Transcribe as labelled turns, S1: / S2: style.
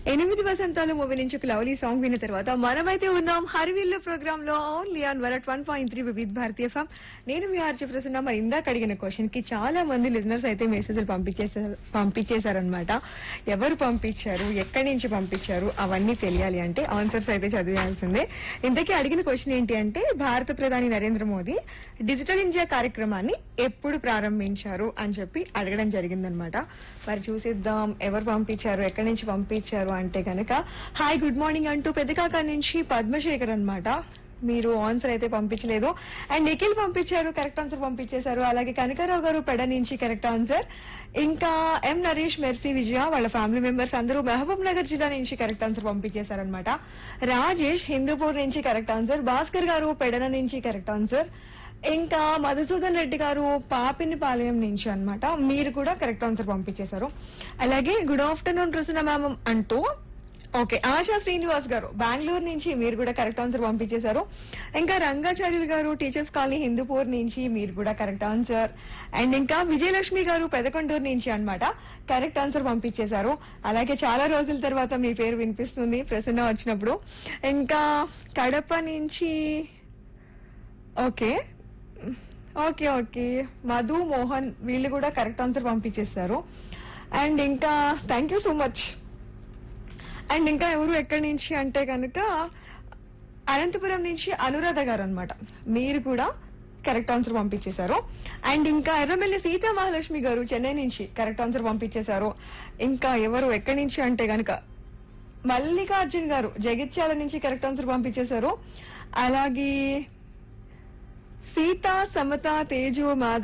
S1: ఎనిమిది వసంతాలు మూవీ నుంచి ఒక లవ్లీ సాంగ్ విన్న తర్వాత మనమైతే ఉన్నాం హరివిల్లు ప్రోగ్రామ్ లో ఓన్లీ ఆన్ వరట్ వన్ పాయింట్ త్రీ వివిధ్ భారతీయ ఫామ్ నేను మీ ఆర్చి ప్రసన్న మరి ఇందాక అడిగిన క్వశ్చన్ కి చాలా మంది లిజనర్స్ అయితే మెసేజ్లు పంపించేసారు పంపించేశారనమాట ఎవరు పంపించారు ఎక్కడి నుంచి పంపించారు అవన్నీ తెలియాలి అంటే ఆన్సర్స్ అయితే చదివేయాల్సిందే ఇంతకీ అడిగిన క్వశ్చన్ ఏంటి అంటే భారత ప్రధాని నరేంద్ర మోదీ డిజిటల్ ఇండియా కార్యక్రమాన్ని ఎప్పుడు ప్రారంభించారు అని చెప్పి అడగడం జరిగిందనమాట మరి చూసిద్దాం ఎవరు పంపించారు ఎక్కడి నుంచి పంపించారు అంటే కనుక హాయ్ గుడ్ మార్నింగ్ అంటూ పెద్దకాక నుంచి పద్మశేఖర్ అన్నమాట మీరు ఆన్సర్ అయితే పంపించలేదు అండ్ నిఖిల్ పంపించారు కరెక్ట్ ఆన్సర్ పంపించేశారు అలాగే కనకారావు గారు పెడ నుంచి కరెక్ట్ ఆన్సర్ ఇంకా ఎం నరేష్ మెర్సీ విజయ వాళ్ళ ఫ్యామిలీ మెంబర్స్ అందరూ మహబూబ్ నగర్ జిల్లా నుంచి కరెక్ట్ ఆన్సర్ పంపించేశారనమాట రాజేష్ హిందూపూర్ నుంచి కరెక్ట్ ఆన్సర్ భాస్కర్ గారు పెడన నుంచి కరెక్ట్ ఆన్సర్ ఇంకా మధుసూదన్ రెడ్డి గారు పాపినిపాలయం నుంచి అన్నమాట మీరు కూడా కరెక్ట్ ఆన్సర్ పంపించేశారు అలాగే గుడ్ ఆఫ్టర్నూన్ రుసిన మ్యామ్ అంటూ ఓకే ఆశా శ్రీనివాస్ గారు బెంగళూరు నుంచి మీరు కూడా కరెక్ట్ ఆన్సర్ పంపించేశారు ఇంకా రంగాచార్యులు గారు టీచర్స్ కాలనీ హిందూపూర్ నుంచి మీరు కూడా కరెక్ట్ ఆన్సర్ అండ్ ఇంకా విజయలక్ష్మి గారు పెదకొండూరు నుంచి అన్నమాట కరెక్ట్ ఆన్సర్ పంపించేశారు అలాగే చాలా రోజుల తర్వాత మీ పేరు వినిపిస్తుంది ప్రసన్న వచ్చినప్పుడు ఇంకా కడప నుంచి okay okay okay Madhu Mohan వీళ్ళు కూడా కరెక్ట్ ఆన్సర్ పంపించేశారు అండ్ ఇంకా thank you so much and ఇంకా ఎవరు ఎక్కడి నుంచి అంటే కనుక అనంతపురం నుంచి అనురాధ గారు అనమాట మీరు కూడా కరెక్ట్ ఆన్సర్ పంపించేశారు అండ్ ఇంకా ఎర్రమెల్లి సీతా మహాలక్ష్మి గారు చెన్నై నుంచి కరెక్ట్ ఆన్సర్ పంపించేశారు ఇంకా ఎవరు ఎక్కడి నుంచి అంటే కనుక మల్లికార్జున్ గారు జగిత్యాల నుంచి కరెక్ట్ ఆన్సర్ పంపించేశారు అలాగే సీత సమత తేజు మాధవ్